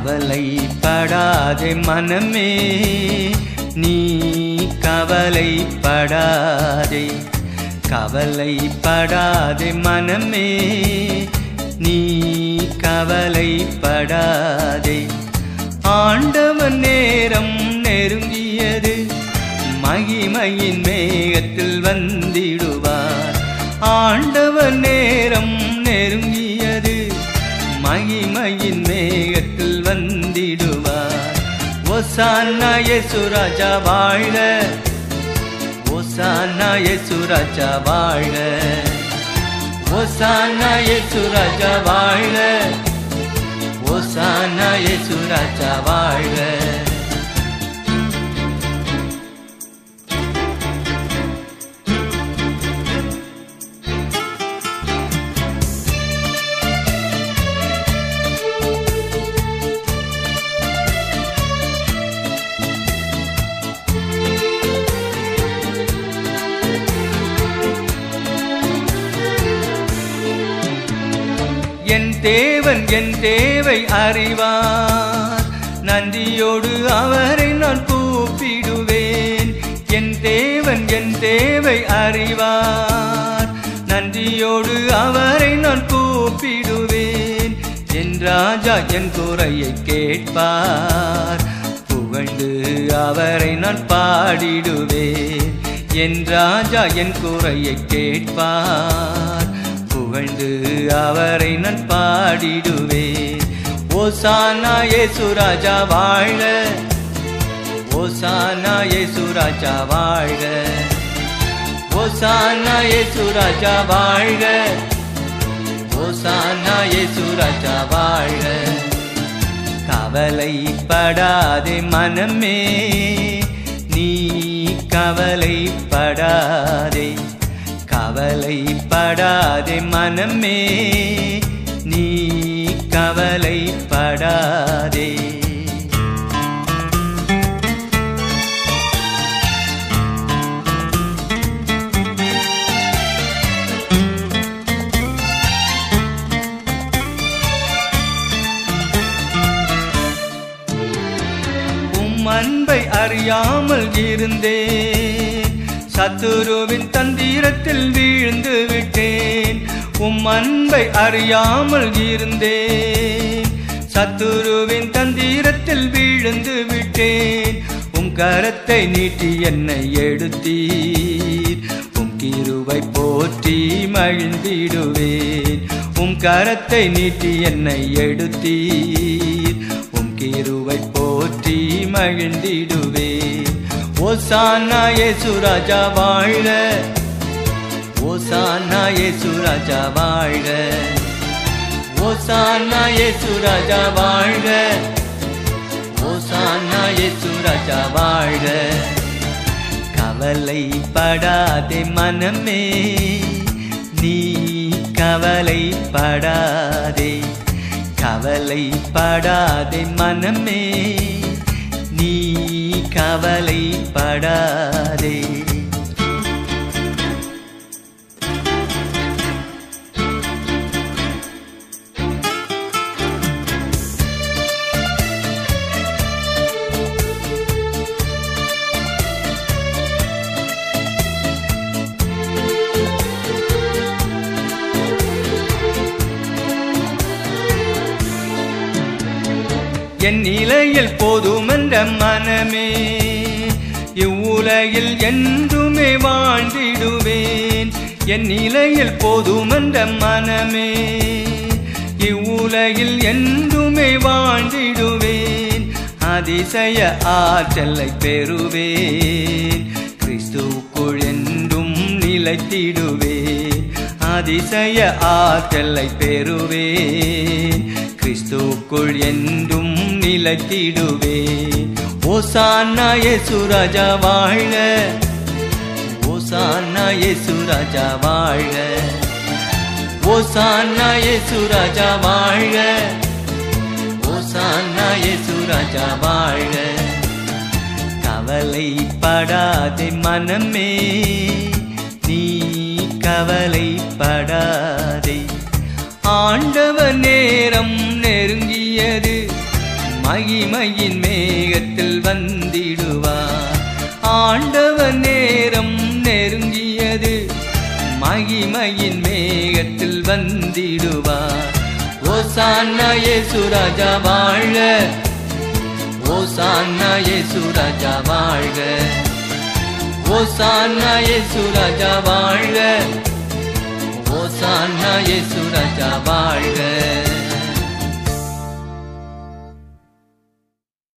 கவலைப்படாதே மனமே நீ கவலைப்படாதே கவலைப்படாதே மனமே நீ கவலைப்படாதே ஆண்டவன் நேரம் நெருங்கியது மகிமையின் மேகத்தில் வந்திடுவார் ஆண்டவன் நேரம் நெருங்கியது மகிமையின் மேகத்தில் வந்திடுவார் ஒசானா யேசுராஜா வாழ ஒசானா யேசுராஜா வாழ ஒசானா யேசுராஜா வாழ ஒசானா யேசுராஜா வாழ என் தேவன் என் தேவை அறிவார் நன்றியோடு அவரை நான் கூப்பிடுவேன் என் தேவன் என் தேவை அறிவார் நன்றியோடு அவரை நான் கூப்பிடுவேன் என் ராஜா என் குறையை கேட்பார் புகழ்ந்து அவரை நான் பாடிடுவேன் என் ராஜா என் குறையை கேட்பார் புகழ்ந்து அவரை நான் பாடிடுவேன் ஓசானா ஏசுராஜா வாழ ஓசானா ஏசுராஜா வாழ ஓசானா ஏசுராஜா வாழ ஓசானா ஏசுராஜா வாழ கவலைப்படாதே மனமே நீ கவலைப்படாதே கவலைப்படாதே மனமே நீ கவலைப்படாதே உம் அன்பை அறியாமல் இருந்தேன் சத்துருவின் தந்திரத்தில் வீழ்ந்து விட்டேன் உம் அன்பை அறியாமல் இருந்தேன் சத்துருவின் தந்திரத்தில் வீழ்ந்து விட்டேன் உம் கரத்தை நீட்டி என்னை எடுத்தீர் உம் கிருவை போற்றி மகிழ்ந்திடுவேன் உம் கரத்தை நீட்டி என்னை எடுத்தீர் உம் கிருவை போற்றி மகிழ்ந்திடுவேன் ஓசானா ஏசுராஜா வாழ ஓசானா ஏசுராஜா வாழ ஓசானா ஏசுராஜா வாழ ஓசானா ஏசுராஜா வாழ கவலைப்படாதே மனமே நீ கவலைப்படாதே கவலைப்படாதே மனமே நீ கவலைப்படாதே என் நிலையில் போதுமென்ற மனமே இவ்வுலகில் என்றுமே வாழ்ந்திடுவேன் என் நிலையில் போதுமென்ற மனமே இவ்வுலகில் என்றுமே வாழ்ந்திடுவேன் அதிசய ஆற்றலை பெறுவேன் கிறிஸ்துவுக்குள் என்றும் நிலைத்திடுவேன் அதிசய ஆற்றலை பெறுவேன் கிறிஸ்துக்குள் என்றும் நிலைத்திடுவேன் ஓசானா இயேசுராஜா வாழ ஓசானா இயேசுராஜா வாழ ஓசானா இயேசுராஜா வாழ ஓசானா இயேசுராஜா வாழ கவலைப்படாதே மனமே நீ கவலைப்படாதே ஆண்டவ நேரம் நெருங்கியது மகிமையின் மேகத்தில் வந்திடுவார் ஆண்டவர் நேரம் நெருங்கியது மகிமையின் மேகத்தில் வந்திடுவார் ஓசானா இயேசு ராஜா வாழ்க ஓசானா இயேசு ராஜா வாழ்க ஓசானா இயேசு ராஜா வாழ்க ஓசானா இயேசு ராஜா வாழ்க